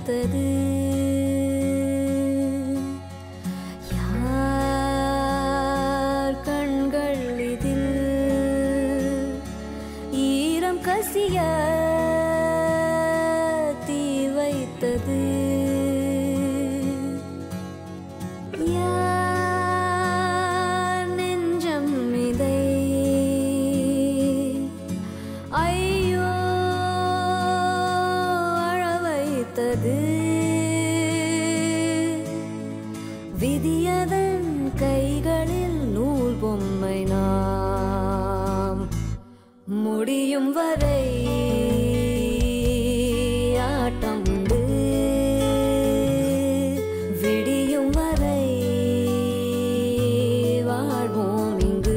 வைத்தது யார் கண்கள் இதில் ஈரம் கசிய தீ வைத்தது யார் நெஞ்சம் இதை ஐயோ அழ வைத்தது விதியதன் கைகளில் நூல் பொம்மை நாம் முடியும் வரை ஆட்டம் உண்டு விடியும் வரை வாழ்வோம் இங்கு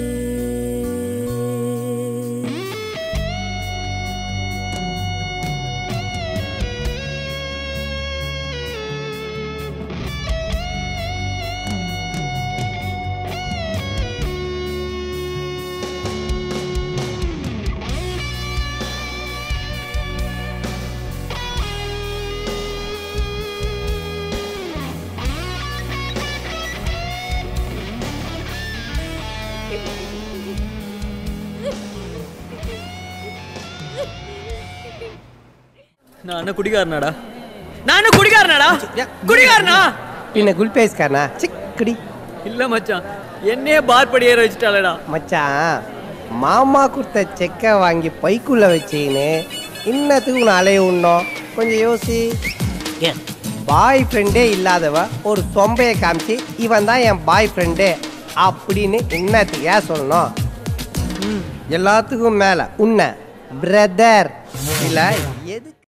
நான் என்ன குடிகாரனாடா நான் என்ன குடிகாரனாடா குடிகாரனா பின்ன குல்பேஸ்காரனா சிக்கடி இல்ல மச்சான் என்னையே பார் படி ஏற வச்சுட்டாளடா மச்சான் மாமா கொடுத்த செக்கை வாங்கி பைக்குள்ள வச்சின்னு இன்னத்துக்கு உன்னை அலைய உண்ணோம் கொஞ்சம் யோசி பாய் ஃப்ரெண்டே இல்லாதவ ஒரு தொம்பையை காமிச்சு இவன் தான் என் பாய் ஃப்ரெண்டு அப்படின்னு என்னத்துக்கு ஏன் சொல்லணும் எல்லாத்துக்கும் மேல உன்னை பிரதர் இல்ல எதுக்கு